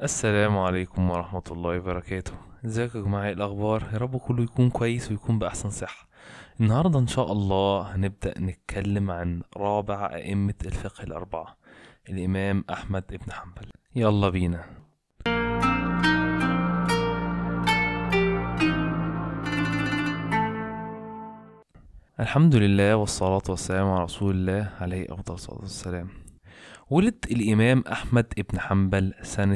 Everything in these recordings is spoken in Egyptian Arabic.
السلام عليكم ورحمة الله وبركاته ازيكم يا جماعة ايه الأخبار يا رب كله يكون كويس ويكون بأحسن صحة النهاردة إن شاء الله هنبدأ نتكلم عن رابع أئمة الفقه الأربعة الإمام أحمد بن حنبل يلا بينا الحمد لله والصلاة والسلام على رسول الله عليه أفضل الصلاة والسلام ولد الإمام أحمد بن حنبل سنة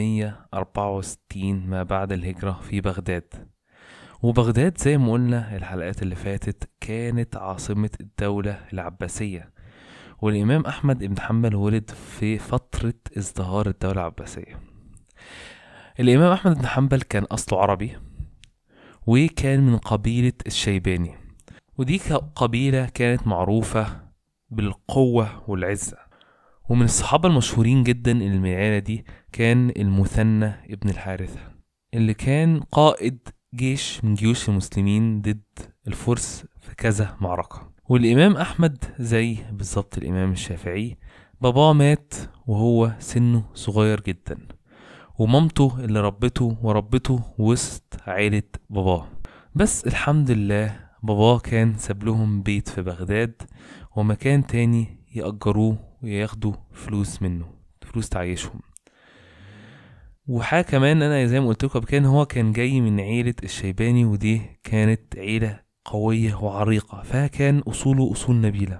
164 ما بعد الهجرة في بغداد وبغداد زي ما قلنا الحلقات اللي فاتت كانت عاصمة الدولة العباسية والإمام أحمد بن حنبل ولد في فترة ازدهار الدولة العباسية الإمام أحمد بن حنبل كان أصله عربي وكان من قبيلة الشيباني ودي قبيلة كانت معروفة بالقوة والعزة ومن الصحابة المشهورين جدا اللي من العيلة دي كان المثنى ابن الحارثة اللي كان قائد جيش من جيوش المسلمين ضد الفرس في كذا معركة والإمام أحمد زي بالظبط الإمام الشافعي باباه مات وهو سنه صغير جدا ومامته اللي ربته وربته وسط عيلة باباه بس الحمد لله باباه كان ساب لهم بيت في بغداد ومكان تاني يأجروه وياخدوا فلوس منه فلوس تعيشهم وحاجة كمان أنا زي ما قلت لكم كان هو كان جاي من عيلة الشيباني ودي كانت عيلة قوية وعريقة فكان أصوله أصول نبيلة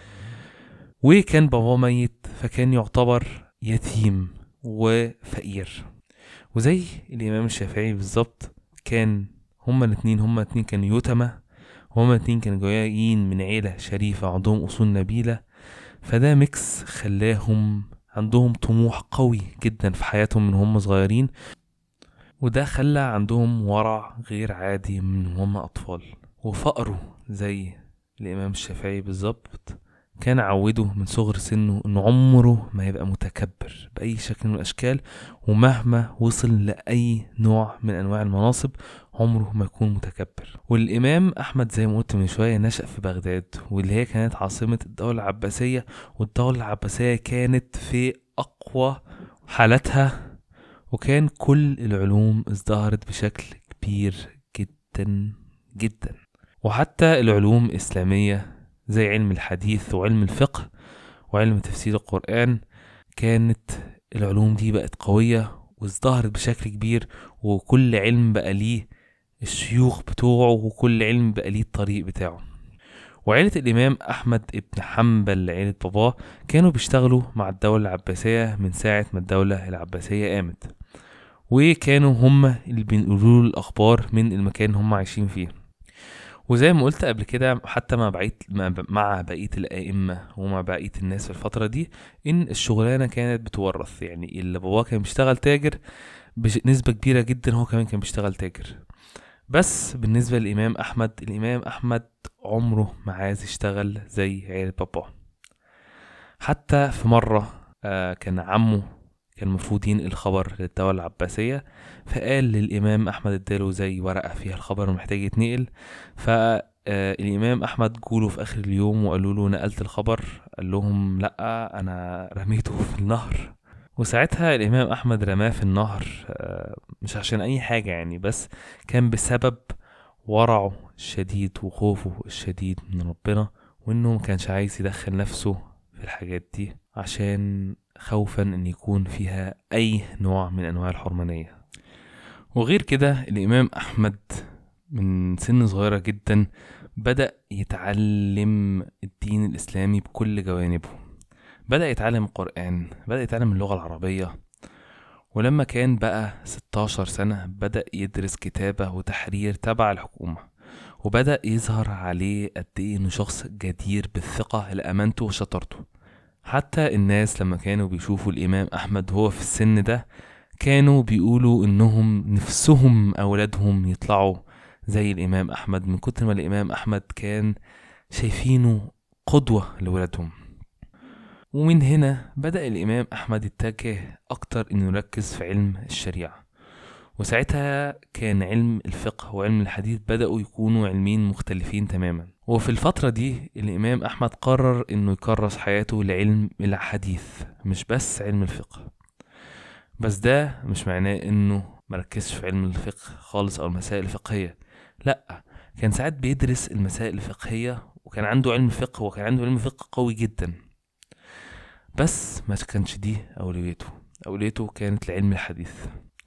وكان باباه ميت فكان يعتبر يتيم وفقير وزي الإمام الشافعي بالظبط كان هما الاتنين هما الاتنين كانوا يتمة هما الاتنين كانوا جايين من عيلة شريفة عندهم أصول نبيلة فده ميكس خلاهم عندهم طموح قوي جدا في حياتهم من هم صغيرين وده خلى عندهم ورع غير عادي من هم أطفال وفقروا زي الإمام الشافعي بالظبط كان عوده من صغر سنه إنه عمره ما يبقى متكبر بأي شكل من الأشكال ومهما وصل لأي نوع من أنواع المناصب عمره ما يكون متكبر والإمام أحمد زي ما قلت من شوية نشأ في بغداد واللي هي كانت عاصمة الدولة العباسية والدولة العباسية كانت في أقوى حالتها وكان كل العلوم ازدهرت بشكل كبير جدا جدا وحتى العلوم الإسلامية زي علم الحديث وعلم الفقه وعلم تفسير القرآن كانت العلوم دي بقت قوية وازدهرت بشكل كبير وكل علم بقى ليه الشيوخ بتوعه وكل علم بقى ليه الطريق بتاعه وعيلة الإمام أحمد ابن حنبل عيلة باباه كانوا بيشتغلوا مع الدولة العباسية من ساعة ما الدولة العباسية قامت وكانوا هم اللي بينقلوا الأخبار من المكان هم عايشين فيه وزي ما قلت قبل كده حتى مع بقية مع بقية الأئمة ومع بقية الناس في الفترة دي إن الشغلانة كانت بتورث يعني اللي باباه كان بيشتغل تاجر بنسبة كبيرة جدا هو كمان كان بيشتغل تاجر بس بالنسبة للإمام أحمد الإمام أحمد عمره ما عايز يشتغل زي عيلة باباه حتى في مرة آه كان عمه كان المفروض ينقل خبر للدولة العباسية فقال للإمام أحمد اداله زي ورقة فيها الخبر محتاج يتنقل فالإمام أحمد جوله في آخر اليوم وقالوا له نقلت الخبر قال لهم لأ أنا رميته في النهر وساعتها الإمام أحمد رماه في النهر مش عشان أي حاجة يعني بس كان بسبب ورعه الشديد وخوفه الشديد من ربنا وإنه مكانش عايز يدخل نفسه في الحاجات دي عشان خوفا ان يكون فيها اي نوع من انواع الحرمانية وغير كده الامام احمد من سن صغيرة جدا بدأ يتعلم الدين الاسلامي بكل جوانبه بدأ يتعلم القرآن بدأ يتعلم اللغة العربية ولما كان بقى 16 سنة بدأ يدرس كتابة وتحرير تبع الحكومة وبدأ يظهر عليه قد إيه إنه شخص جدير بالثقة لأمانته وشطارته حتى الناس لما كانوا بيشوفوا الإمام أحمد وهو في السن ده كانوا بيقولوا إنهم نفسهم أولادهم يطلعوا زي الإمام أحمد من كتر ما الإمام أحمد كان شايفينه قدوة لولادهم ومن هنا بدأ الإمام أحمد يتجه أكتر إنه يركز في علم الشريعة وساعتها كان علم الفقه وعلم الحديث بدأوا يكونوا علمين مختلفين تماما وفي الفترة دي الإمام أحمد قرر إنه يكرس حياته لعلم الحديث مش بس علم الفقه بس ده مش معناه انه مركزش في علم الفقه خالص او المسائل الفقهية لا كان ساعات بيدرس المسائل الفقهية وكان عنده علم فقه وكان عنده علم فقه قوي جدا بس ما كانش دي أولويته أولويته كانت لعلم الحديث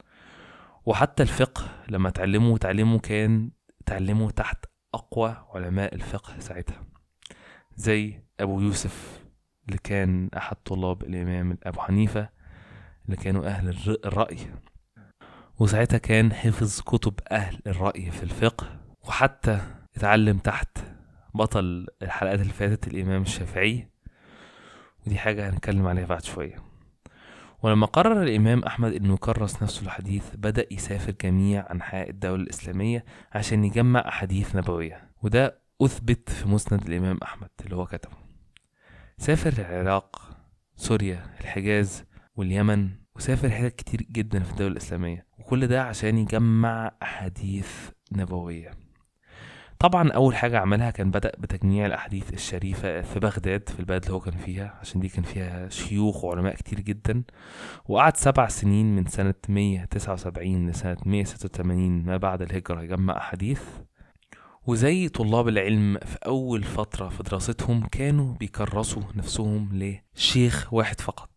وحتى الفقه لما تعلمه تعلمه كان تعلمه تحت أقوى علماء الفقه ساعتها زي أبو يوسف اللي كان أحد طلاب الإمام أبو حنيفة اللي كانوا أهل الرأي وساعتها كان حفظ كتب أهل الرأي في الفقه وحتى اتعلم تحت بطل الحلقات اللي فاتت الإمام الشافعي ودي حاجة هنتكلم عليها بعد شوية ولما قرر الإمام أحمد إنه يكرس نفسه الحديث بدأ يسافر جميع أنحاء الدولة الإسلامية عشان يجمع أحاديث نبوية وده أثبت في مسند الإمام أحمد اللي هو كتبه سافر العراق سوريا الحجاز واليمن وسافر حتت كتير جدا في الدولة الإسلامية وكل ده عشان يجمع أحاديث نبوية طبعا أول حاجة عملها كان بدأ بتجميع الأحاديث الشريفة في بغداد في البلد اللي هو كان فيها عشان دي كان فيها شيوخ وعلماء كتير جدا وقعد سبع سنين من سنة 179 لسنة 186 ما بعد الهجرة يجمع أحاديث وزي طلاب العلم في أول فترة في دراستهم كانوا بيكرسوا نفسهم لشيخ واحد فقط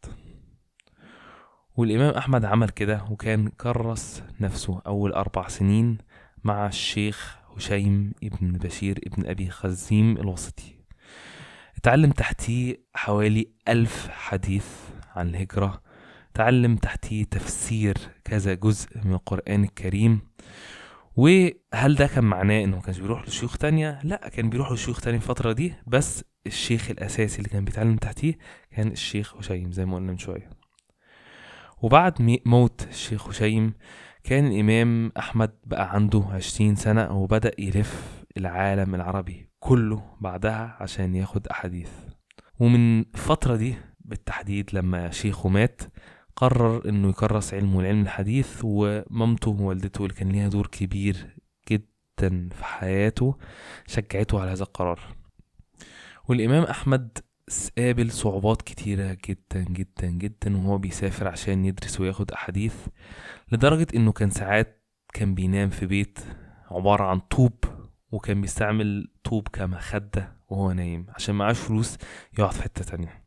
والإمام أحمد عمل كده وكان كرس نفسه أول أربع سنين مع الشيخ هشيم ابن بشير ابن أبي خزيم الوسطي اتعلم تحتيه حوالي ألف حديث عن الهجرة تعلم تحتيه تفسير كذا جزء من القرآن الكريم وهل ده كان معناه انه ما كانش بيروح لشيوخ تانية لا كان بيروح لشيوخ تانية الفترة دي بس الشيخ الأساسي اللي كان بيتعلم تحتيه كان الشيخ هشيم زي ما قلنا من شوية وبعد موت الشيخ هشيم كان الإمام أحمد بقى عنده عشرين سنة وبدأ يلف العالم العربي كله بعدها عشان ياخد أحاديث ومن الفترة دي بالتحديد لما شيخه مات قرر انه يكرس علمه العلم الحديث ومامته ووالدته اللي كان ليها دور كبير جدا في حياته شجعته على هذا القرار والامام احمد قابل صعوبات كتيرة جدا جدا جدا وهو بيسافر عشان يدرس وياخد أحاديث لدرجة إنه كان ساعات كان بينام في بيت عبارة عن طوب وكان بيستعمل طوب كمخدة وهو نايم عشان معاش فلوس يقعد في حتة تانية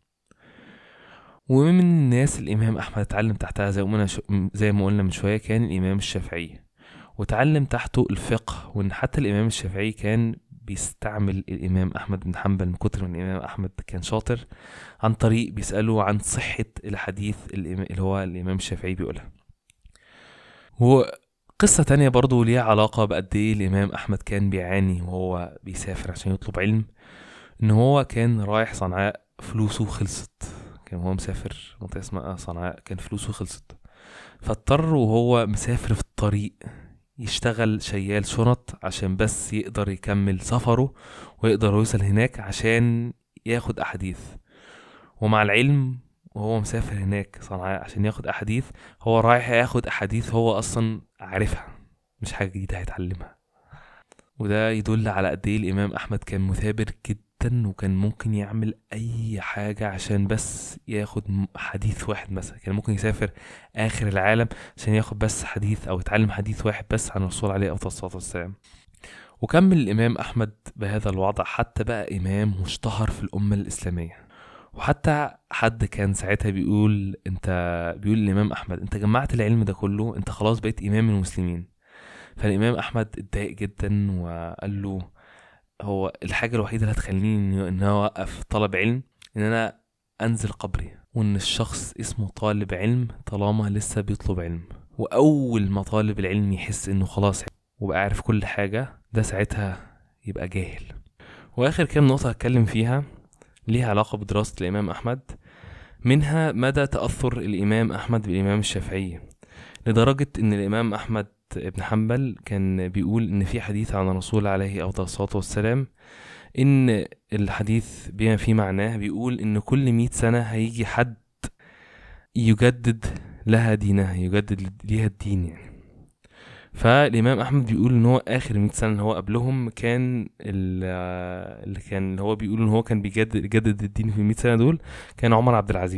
ومن الناس الإمام أحمد اتعلم تحتها زي ما زي ما قلنا من شوية كان الإمام الشافعي وتعلم تحته الفقه وإن حتى الإمام الشافعي كان بيستعمل الإمام أحمد بن حنبل من كتر من الإمام أحمد كان شاطر عن طريق بيسأله عن صحة الحديث اللي هو الإمام الشافعي بيقولها وقصة تانية برضو ليها علاقة بقد إيه الإمام أحمد كان بيعاني وهو بيسافر عشان يطلب علم إن هو كان رايح صنعاء فلوسه خلصت كان هو مسافر منطقة اسمها صنعاء كان فلوسه خلصت فاضطر وهو مسافر في الطريق يشتغل شيال شنط عشان بس يقدر يكمل سفره ويقدر يوصل هناك عشان ياخد أحاديث ومع العلم وهو مسافر هناك صنعاء عشان ياخد أحاديث هو رايح ياخد أحاديث هو أصلا عارفها مش حاجة جديدة هيتعلمها وده يدل على قد ايه الإمام أحمد كان مثابر جدا جدا وكان ممكن يعمل اي حاجة عشان بس ياخد حديث واحد مثلا كان ممكن يسافر اخر العالم عشان ياخد بس حديث او يتعلم حديث واحد بس عن الرسول عليه افضل الصلاة والسلام وكمل الامام احمد بهذا الوضع حتى بقى امام مشتهر في الامة الاسلامية وحتى حد كان ساعتها بيقول انت بيقول الامام احمد انت جمعت العلم ده كله انت خلاص بقيت امام المسلمين فالامام احمد اتضايق جدا وقال له هو الحاجة الوحيدة اللي هتخليني ان انا اوقف طلب علم ان انا انزل قبري وان الشخص اسمه طالب علم طالما لسه بيطلب علم واول ما طالب العلم يحس انه خلاص وبقى عارف كل حاجة ده ساعتها يبقى جاهل واخر كام نقطة هتكلم فيها ليها علاقة بدراسة الامام احمد منها مدى تأثر الامام احمد بالامام الشافعي لدرجة ان الامام احمد ابن حنبل كان بيقول ان في حديث عن الرسول عليه افضل الصلاه والسلام ان الحديث بما في معناه بيقول ان كل مئة سنه هيجي حد يجدد لها دينها يجدد ليها الدين يعني فالامام احمد بيقول ان هو اخر 100 سنه اللي هو قبلهم كان اللي كان اللي هو بيقول ان هو كان بيجدد يجدد الدين في ال 100 سنه دول كان عمر عبد العزيز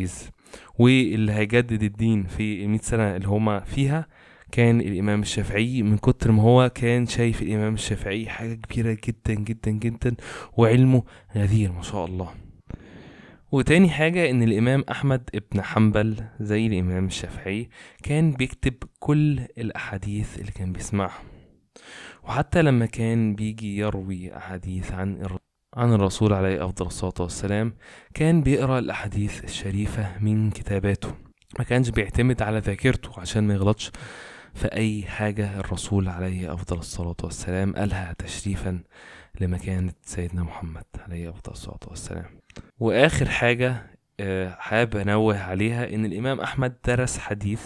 واللي هيجدد الدين في المئة سنة اللي هما فيها كان الإمام الشافعي من كتر ما هو كان شايف الإمام الشافعي حاجة كبيرة جدا جدا جدا وعلمه غزير ما شاء الله وتاني حاجة إن الإمام أحمد ابن حنبل زي الإمام الشافعي كان بيكتب كل الأحاديث اللي كان بيسمعها وحتى لما كان بيجي يروي أحاديث عن عن الرسول عليه أفضل الصلاة والسلام كان بيقرأ الأحاديث الشريفة من كتاباته ما كانش بيعتمد على ذاكرته عشان ما يغلطش في أي حاجة الرسول عليه أفضل الصلاة والسلام قالها تشريفا لمكانة سيدنا محمد عليه أفضل الصلاة والسلام وآخر حاجة آه، حابب أنوه عليها إن الإمام أحمد درس حديث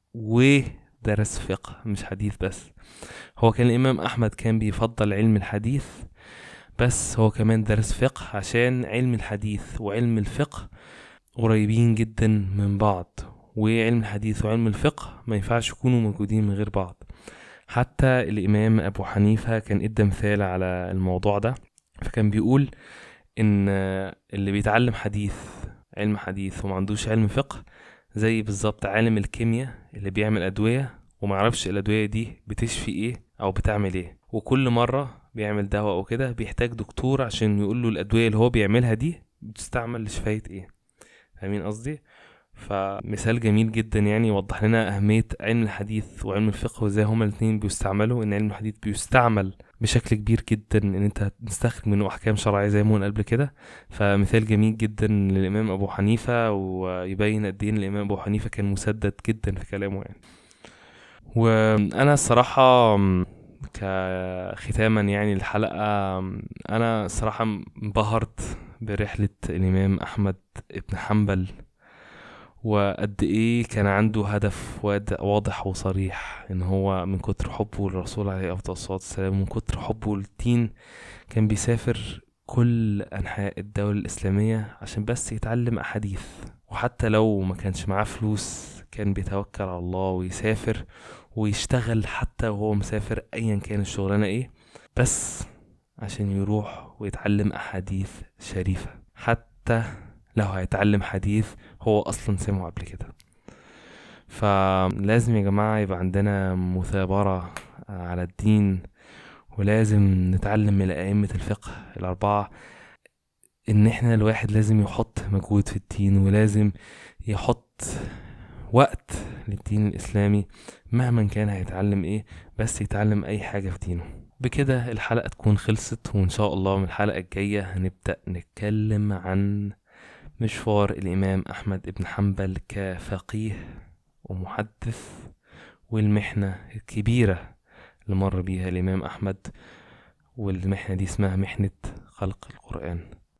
ودرس فقه مش حديث بس هو كان الإمام أحمد كان بيفضل علم الحديث بس هو كمان درس فقه عشان علم الحديث وعلم الفقه قريبين جدا من بعض وعلم الحديث وعلم الفقه ما ينفعش يكونوا موجودين من غير بعض حتى الإمام أبو حنيفة كان إدى مثال على الموضوع ده فكان بيقول إن اللي بيتعلم حديث علم حديث وما عندوش علم فقه زي بالظبط عالم الكيمياء اللي بيعمل أدوية ومعرفش الأدوية دي بتشفي إيه أو بتعمل إيه وكل مرة بيعمل دواء أو كده بيحتاج دكتور عشان يقوله الأدوية اللي هو بيعملها دي بتستعمل لشفاية إيه فاهمين قصدي؟ فمثال جميل جدا يعني يوضح لنا أهمية علم الحديث وعلم الفقه وازاي هما الاتنين بيستعملوا إن علم الحديث بيستعمل بشكل كبير جدا إن أنت تستخرج منه أحكام شرعية زي ما قلنا قبل كده فمثال جميل جدا للإمام أبو حنيفة ويبين قد إيه الإمام أبو حنيفة كان مسدد جدا في كلامه يعني وأنا الصراحة كختاما يعني الحلقة أنا الصراحة انبهرت برحلة الإمام أحمد بن حنبل وقد ايه كان عنده هدف واضح وصريح ان هو من كتر حبه للرسول عليه افضل الصلاه والسلام ومن كتر حبه للدين كان بيسافر كل انحاء الدوله الاسلاميه عشان بس يتعلم احاديث وحتى لو ما كانش معاه فلوس كان بيتوكل على الله ويسافر ويشتغل حتى وهو مسافر ايا كان الشغلانه ايه بس عشان يروح ويتعلم احاديث شريفه حتى لو هيتعلم حديث هو اصلا سمعه قبل كده فلازم يا جماعة يبقى عندنا مثابرة على الدين ولازم نتعلم من أئمة الفقه الأربعة إن إحنا الواحد لازم يحط مجهود في الدين ولازم يحط وقت للدين الإسلامي مهما كان هيتعلم إيه بس يتعلم أي حاجة في دينه بكده الحلقة تكون خلصت وإن شاء الله من الحلقة الجاية هنبدأ نتكلم عن مشوار الإمام أحمد بن حنبل كفقيه ومحدث والمحنة الكبيرة اللي مر بيها الإمام أحمد والمحنة دي اسمها محنة خلق القرآن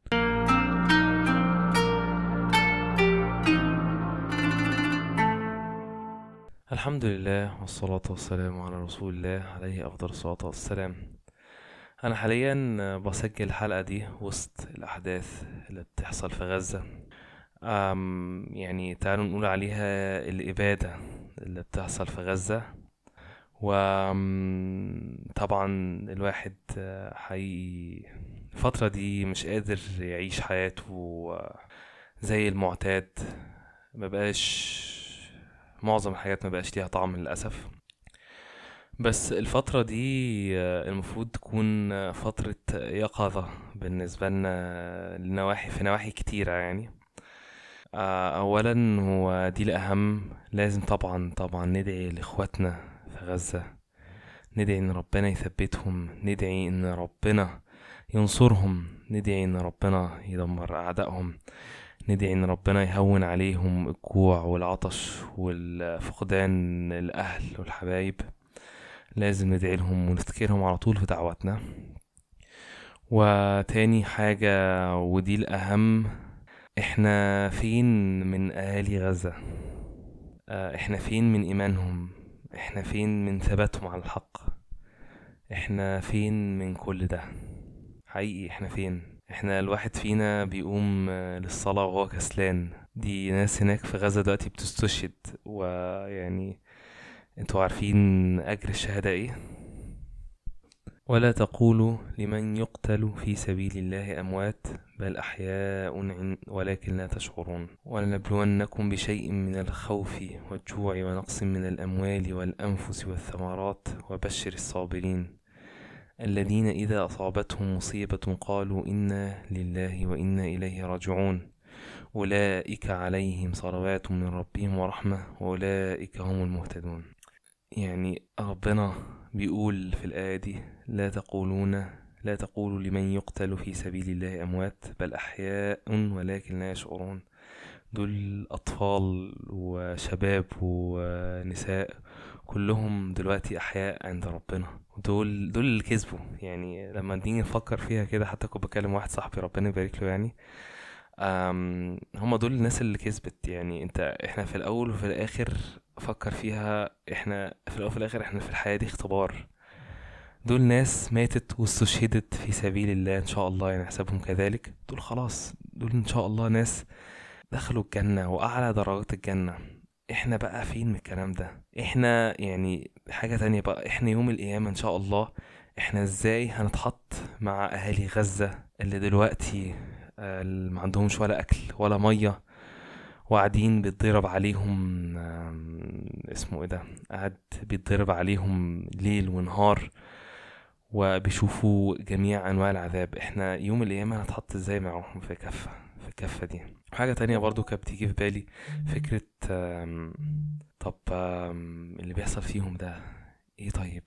الحمد لله والصلاة والسلام على رسول الله عليه أفضل الصلاة والسلام أنا حاليا بسجل الحلقة دي وسط الأحداث اللي بتحصل في غزة أم يعني تعالوا نقول عليها الإبادة اللي بتحصل في غزة وطبعا الواحد حقيقي الفترة دي مش قادر يعيش حياته زي المعتاد مبقاش معظم الحاجات مبقاش ليها طعم للأسف بس الفترة دي المفروض تكون فترة يقظة بالنسبة لنا لنواحي في نواحي كتيرة يعني أولا هو دي الأهم لازم طبعا طبعا ندعي لإخواتنا في غزة ندعي إن ربنا يثبتهم ندعي إن ربنا ينصرهم ندعي إن ربنا يدمر أعدائهم ندعي إن ربنا يهون عليهم الجوع والعطش والفقدان الأهل والحبايب لازم ندعي لهم ونفتكرهم على طول في دعواتنا وتاني حاجة ودي الأهم احنا فين من أهالي غزة احنا فين من إيمانهم احنا فين من ثباتهم على الحق احنا فين من كل ده حقيقي احنا فين احنا الواحد فينا بيقوم للصلاة وهو كسلان دي ناس هناك في غزة دلوقتي بتستشهد ويعني انتوا عارفين اجر الشهادة ايه ولا تقولوا لمن يقتل في سبيل الله أموات بل أحياء ولكن لا تشعرون ولنبلونكم بشيء من الخوف والجوع ونقص من الأموال والأنفس والثمرات وبشر الصابرين الذين إذا أصابتهم مصيبة قالوا إنا لله وإنا إليه راجعون أولئك عليهم صلوات من ربهم ورحمة وأولئك هم المهتدون يعني ربنا بيقول في الآية دي لا تقولون لا تقولوا لمن يقتل في سبيل الله أموات بل أحياء ولكن لا يشعرون دول أطفال وشباب ونساء كلهم دلوقتي أحياء عند ربنا دول دول اللي كسبوا يعني لما نيجي نفكر فيها كده حتى كنت بكلم واحد صاحبي ربنا يبارك له يعني هم دول الناس اللي كسبت يعني انت احنا في الاول وفي الاخر فكر فيها احنا في الاول وفي الاخر احنا في الحياة دي اختبار دول ناس ماتت واستشهدت في سبيل الله ان شاء الله يعني حسابهم كذلك دول خلاص دول ان شاء الله ناس دخلوا الجنة واعلى درجات الجنة احنا بقى فين من الكلام ده احنا يعني حاجة تانية بقى احنا يوم القيامة ان شاء الله احنا ازاي هنتحط مع اهالي غزة اللي دلوقتي ما عندهمش ولا اكل ولا ميه وقاعدين بيتضرب عليهم اسمه ايه ده قاعد بيتضرب عليهم ليل ونهار وبيشوفوا جميع انواع العذاب احنا يوم القيامة هنتحط ازاي معاهم في كفة في الكفة دي حاجة تانية برضو كانت بتيجي في بالي فكرة طب اللي بيحصل فيهم ده ايه طيب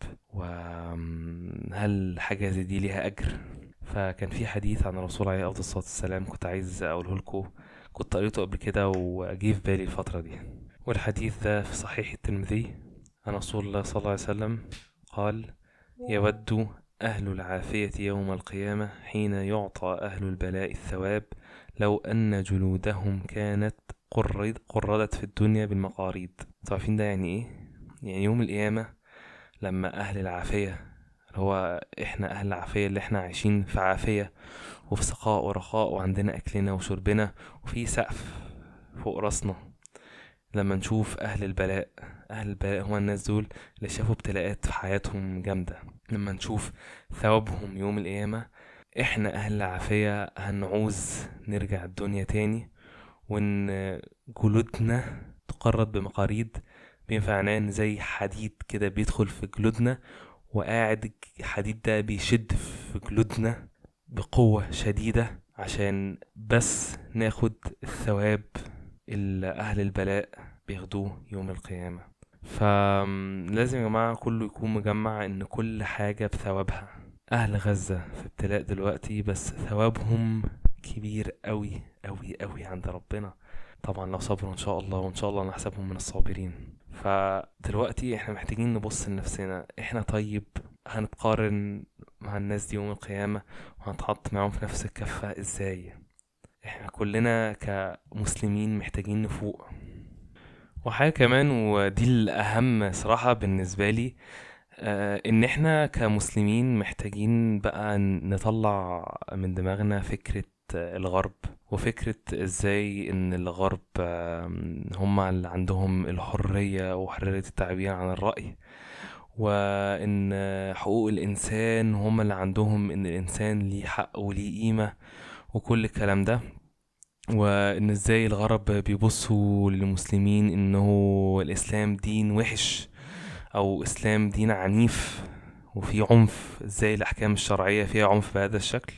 وهل حاجة زي دي ليها اجر فكان في حديث عن الرسول عليه افضل الصلاه والسلام كنت عايز اقوله لكم كنت قريته قبل كده وجه في بالي الفتره دي والحديث ده في صحيح الترمذي عن رسول الله صلى الله عليه وسلم قال يود أهل العافية يوم القيامة حين يعطى أهل البلاء الثواب لو أن جلودهم كانت قرد قردت في الدنيا بالمقاريض عارفين ده يعني إيه؟ يعني يوم القيامة لما أهل العافية هو احنا اهل العافية اللي احنا عايشين في عافية وفي سخاء ورخاء وعندنا اكلنا وشربنا وفي سقف فوق راسنا لما نشوف اهل البلاء اهل البلاء هو الناس دول اللي شافوا ابتلاءات في حياتهم جامدة لما نشوف ثوابهم يوم القيامة احنا اهل العافية هنعوز نرجع الدنيا تاني وان جلودنا تقرد بمقاريض بينفع زي حديد كده بيدخل في جلودنا وقاعد الحديد ده بيشد في جلودنا بقوة شديدة عشان بس ناخد الثواب اللي أهل البلاء بياخدوه يوم القيامة فلازم يا جماعة كله يكون مجمع إن كل حاجة بثوابها أهل غزة في ابتلاء دلوقتي بس ثوابهم كبير أوي أوي أوي عند ربنا طبعا لو صبروا إن شاء الله وإن شاء الله نحسبهم من الصابرين فدلوقتي احنا محتاجين نبص لنفسنا احنا طيب هنتقارن مع الناس دي يوم القيامة وهنتحط معاهم في نفس الكفة ازاي احنا كلنا كمسلمين محتاجين نفوق وحاجة كمان ودي الأهم صراحة بالنسبة لي آه ان احنا كمسلمين محتاجين بقى نطلع من دماغنا فكرة الغرب وفكرة ازاي ان الغرب هم اللي عندهم الحرية وحرية التعبير عن الرأي وان حقوق الانسان هم اللي عندهم ان الانسان ليه حق وليه قيمة وكل الكلام ده وان ازاي الغرب بيبصوا للمسلمين انه الاسلام دين وحش او اسلام دين عنيف وفي عنف ازاي الاحكام الشرعية فيها عنف بهذا الشكل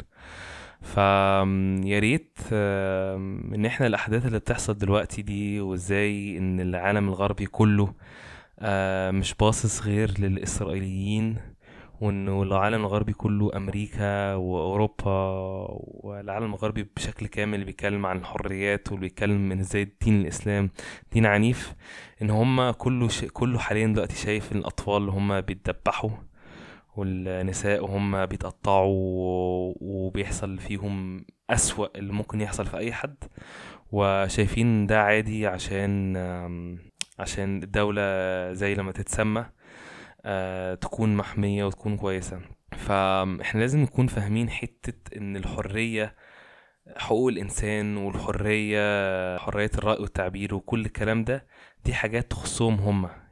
فيا ريت ان احنا الاحداث اللي بتحصل دلوقتي دي وازاي ان العالم الغربي كله مش باصص غير للاسرائيليين وانه العالم الغربي كله امريكا واوروبا والعالم الغربي بشكل كامل بيتكلم عن الحريات وبيتكلم من ازاي دين الاسلام دين عنيف ان هما كله ش... كله حاليا دلوقتي شايف ان الاطفال اللي هما بيتدبحوا والنساء وهم بيتقطعوا وبيحصل فيهم أسوأ اللي ممكن يحصل في أي حد وشايفين ده عادي عشان عشان الدولة زي لما تتسمى آه، تكون محمية وتكون كويسة فاحنا لازم نكون فاهمين حتة ان الحرية حقوق الانسان والحرية حرية الرأي والتعبير وكل الكلام ده دي حاجات تخصهم هما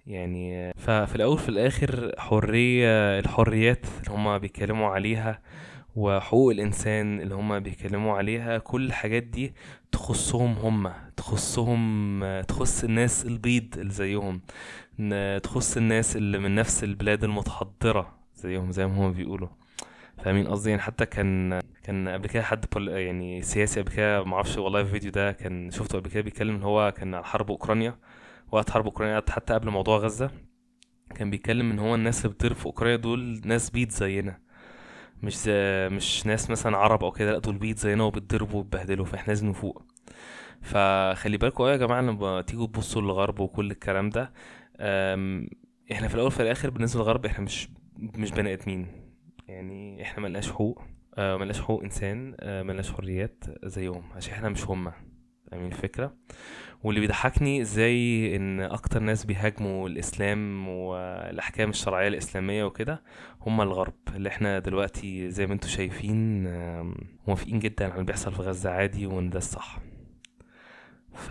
يعني ففي الاول في الاخر حريه الحريات اللي هما بيتكلموا عليها وحقوق الانسان اللي هما بيتكلموا عليها كل الحاجات دي تخصهم هما تخصهم تخص الناس البيض اللي زيهم تخص الناس اللي من نفس البلاد المتحضره زيهم زي ما هما بيقولوا فاهمين قصدي يعني حتى كان كان قبل كده حد يعني سياسي قبل كده معرفش والله الفيديو ده كان شفته قبل كده بيتكلم ان هو كان على حرب اوكرانيا وقت حرب اوكرانيا حتى قبل موضوع غزة كان بيتكلم ان هو الناس اللي بتضرب في اوكرانيا دول ناس بيض زينا مش زي مش ناس مثلا عرب او كده لا دول بيض زينا وبيتضربوا وبيتبهدلوا فاحنا لازم نفوق فخلي بالكوا ايه يا جماعه لما تيجوا تبصوا للغرب وكل الكلام ده احنا في الاول في الاخر بالنسبه للغرب احنا مش مش بني ادمين يعني احنا ملناش حقوق آه ملناش حقوق انسان آه ملناش حريات زيهم عشان احنا مش هما فاهمين الفكره واللي بيضحكني ازاي ان اكتر ناس بيهاجموا الاسلام والاحكام الشرعيه الاسلاميه وكده هم الغرب اللي احنا دلوقتي زي ما انتم شايفين موافقين جدا على اللي بيحصل في غزه عادي وان ده الصح ف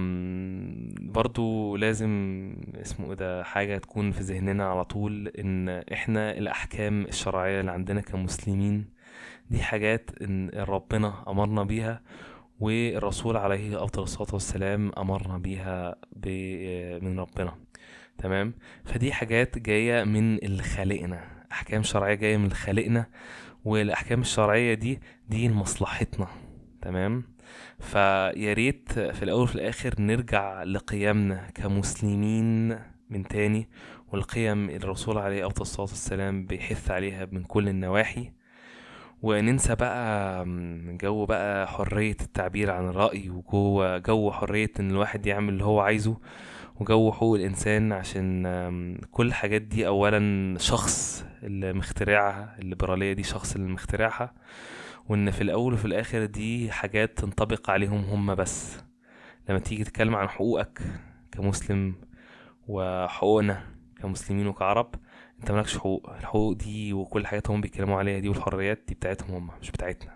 برضو لازم اسمه ايه ده حاجة تكون في ذهننا على طول ان احنا الاحكام الشرعية اللي عندنا كمسلمين دي حاجات ان ربنا امرنا بيها والرسول عليه افضل الصلاه والسلام امرنا بيها من ربنا تمام فدي حاجات جايه من اللي خالقنا احكام شرعيه جايه من اللي خالقنا والاحكام الشرعيه دي دي لمصلحتنا تمام فيا ريت في الاول وفي الاخر نرجع لقيمنا كمسلمين من تاني والقيم الرسول عليه افضل الصلاه والسلام بيحث عليها من كل النواحي وننسى بقى جو بقى حرية التعبير عن الرأي وجو جو حرية ان الواحد يعمل اللي هو عايزه وجو حقوق الانسان عشان كل الحاجات دي اولا شخص اللي مخترعها الليبرالية دي شخص اللي مخترعها وان في الاول وفي الاخر دي حاجات تنطبق عليهم هم بس لما تيجي تتكلم عن حقوقك كمسلم وحقوقنا كمسلمين وكعرب انت مالكش حقوق الحقوق دي وكل الحاجات هم بيتكلموا عليها دي والحريات دي بتاعتهم هم مش بتاعتنا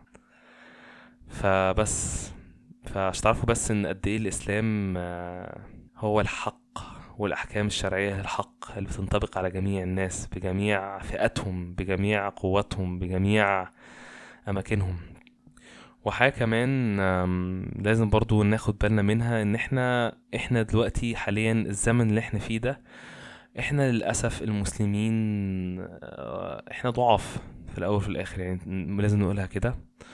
فبس فعشان تعرفوا بس ان قد ايه الاسلام آه، هو الحق والاحكام الشرعيه الحق اللي بتنطبق على جميع الناس بجميع فئاتهم بجميع قواتهم بجميع اماكنهم وحاجه كمان لازم برضو ناخد بالنا منها ان احنا احنا دلوقتي حاليا الزمن اللي احنا فيه ده احنا للاسف المسلمين آه، احنا ضعاف في الاول وفي الاخر يعني لازم نقولها كده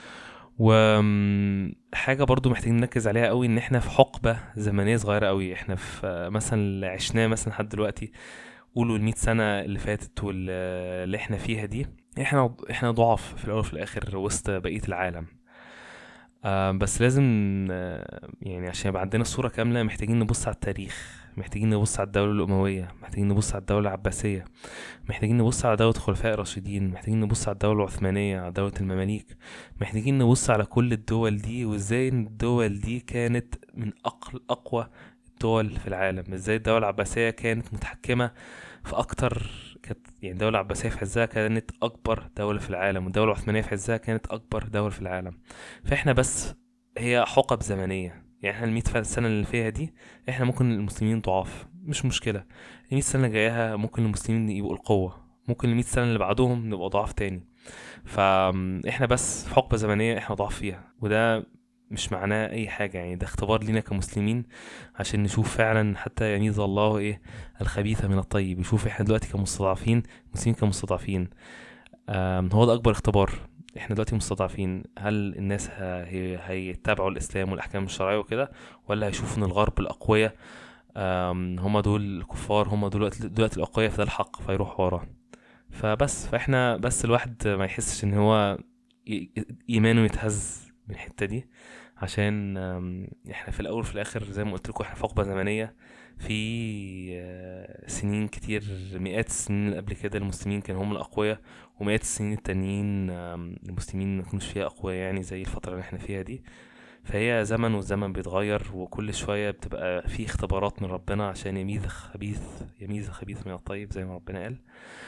وحاجة برضو محتاجين نركز عليها قوي ان احنا في حقبة زمنية صغيرة قوي احنا في مثلا اللي عشناه مثلا لحد دلوقتي قولوا المية سنة اللي فاتت واللي احنا فيها دي احنا احنا ضعاف في الاول وفي الاخر وسط بقية العالم آه بس لازم آه يعني عشان يبقى عندنا الصورة كاملة محتاجين نبص على التاريخ محتاجين نبص على الدولة الأموية محتاجين نبص على الدولة العباسية محتاجين نبص على دولة خلفاء الراشدين محتاجين نبص على الدولة العثمانية على دولة المماليك محتاجين نبص على كل الدول دي وازاي الدول دي كانت من أقوى الدول في العالم ازاي الدولة العباسية كانت متحكمة في أكتر كانت يعني الدولة العباسية في عزها كانت أكبر دولة في العالم والدولة العثمانية في عزها كانت أكبر دولة في العالم فإحنا بس هي حقب زمنية يعني احنا المية سنة اللي فيها دي احنا ممكن المسلمين ضعاف مش مشكلة المية سنة اللي جايها ممكن المسلمين يبقوا القوة ممكن المية سنة اللي بعدهم نبقى ضعاف تاني فاحنا بس في حقبة زمنية احنا ضعاف فيها وده مش معناه اي حاجة يعني ده اختبار لينا كمسلمين عشان نشوف فعلا حتى يميز الله ايه الخبيث من الطيب يشوف احنا دلوقتي كمستضعفين مسلمين كمستضعفين هو ده اكبر اختبار احنا دلوقتي مستضعفين هل الناس هي هيتبعوا الاسلام والاحكام الشرعيه وكده ولا هيشوفوا ان الغرب الاقوياء هما دول الكفار هما دلوقتي دلوقتي الاقوياء فده الحق فيروحوا وراه فبس فاحنا بس الواحد ما يحسش ان هو ايمانه يتهز من الحته دي عشان احنا في الاول وفي الاخر زي ما قلت لكم احنا في حقبه زمنيه في آه، سنين كتير مئات السنين اللي قبل كده المسلمين كانوا هم الأقوياء ومئات السنين التانيين المسلمين ما كانوش فيها أقوياء يعني زي الفترة اللي احنا فيها دي فهي زمن والزمن بيتغير وكل شوية بتبقى في اختبارات من ربنا عشان يميز خبيث يميز خبيث من الطيب زي ما ربنا قال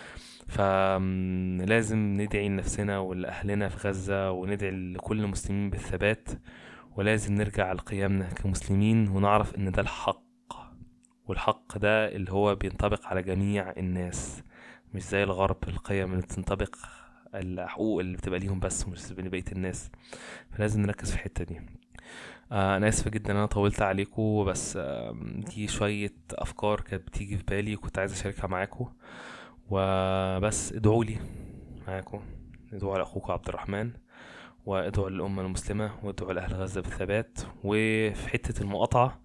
فلازم ندعي لنفسنا ولأهلنا في غزة وندعي لكل المسلمين بالثبات ولازم نرجع لقيمنا كمسلمين ونعرف ان ده الحق والحق ده اللي هو بينطبق على جميع الناس مش زي الغرب القيم اللي بتنطبق الحقوق اللي بتبقى ليهم بس مش لبقية الناس فلازم نركز في الحتة دي آه انا اسف جدا انا طولت عليكم بس آه دي شوية افكار كانت بتيجي في بالي وكنت عايز اشاركها معاكم وبس ادعوا لي معاكم ادعوا على اخوكم عبد الرحمن وادعوا للأمة المسلمة وادعوا لأهل غزة بالثبات وفي حتة المقاطعة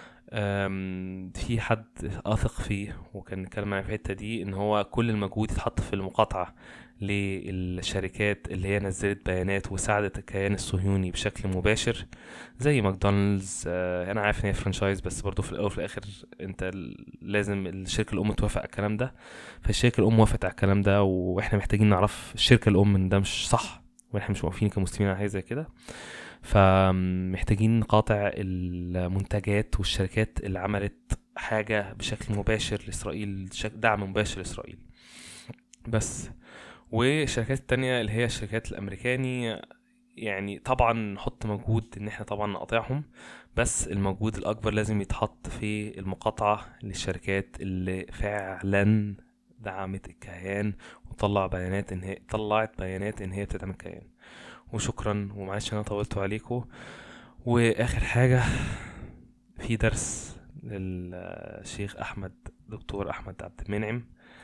في حد أثق فيه وكان نتكلم معايا في الحتة دي إن هو كل المجهود يتحط في المقاطعة للشركات اللي هي نزلت بيانات وساعدت الكيان الصهيوني بشكل مباشر زي ماكدونالدز آه، انا عارف ان هي فرانشايز بس برضه في الاول وفي الاخر انت لازم الشركه الام توافق على الكلام ده فالشركه الام وافقت على الكلام ده واحنا محتاجين نعرف الشركه الام ان ده مش صح واحنا مش موافقين كمسلمين على حاجه زي كده فمحتاجين نقاطع المنتجات والشركات اللي عملت حاجه بشكل مباشر لاسرائيل دعم مباشر لاسرائيل بس والشركات التانية اللي هي الشركات الامريكاني يعني طبعا نحط مجهود ان احنا طبعا نقاطعهم بس المجهود الاكبر لازم يتحط في المقاطعة للشركات اللي فعلا دعمت الكيان وطلع بيانات ان هي طلعت بيانات ان هي بتدعم الكيان وشكرا ومعلش انا طولت عليكم واخر حاجة في درس للشيخ احمد دكتور احمد عبد المنعم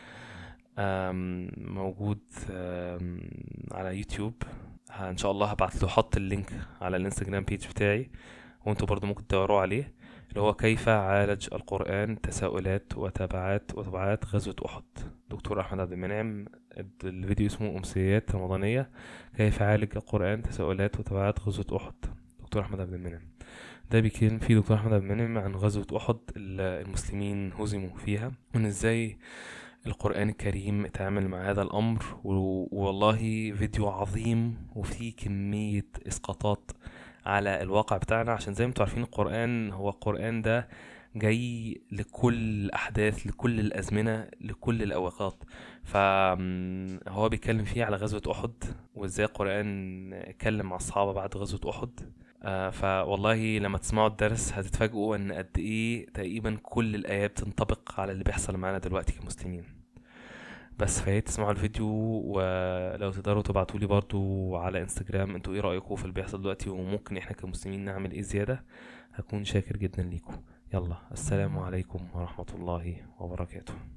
موجود على يوتيوب ان شاء الله هبعت له حط اللينك على الانستجرام بيج بتاعي وانتوا برضو ممكن تدوروا عليه اللي هو كيف عالج القرآن تساؤلات وتبعات وتبعات غزوة أحد دكتور أحمد عبد المنعم الفيديو اسمه أمسيات رمضانية كيف عالج القرآن تساؤلات وتبعات غزوة أحد دكتور أحمد عبد المنعم ده بيتكلم فيه دكتور أحمد عبد المنعم عن غزوة أحد المسلمين هزموا فيها وإن إزاي القرآن الكريم اتعامل مع هذا الأمر والله فيديو عظيم وفيه كمية إسقاطات على الواقع بتاعنا عشان زي ما انتوا عارفين القرآن هو القرآن ده جاي لكل الأحداث لكل الأزمنة لكل الأوقات فهو بيتكلم فيه على غزوة أحد وإزاي القرآن اتكلم مع الصحابة بعد غزوة أحد آه فوالله لما تسمعوا الدرس هتتفاجئوا ان قد ايه تقريبا كل الايات تنطبق على اللي بيحصل معانا دلوقتي كمسلمين بس فهي تسمعوا الفيديو ولو تقدروا تبعتوا لي برضو على انستجرام انتوا ايه رايكم في اللي بيحصل دلوقتي وممكن احنا كمسلمين نعمل ايه زياده هكون شاكر جدا ليكم يلا السلام عليكم ورحمه الله وبركاته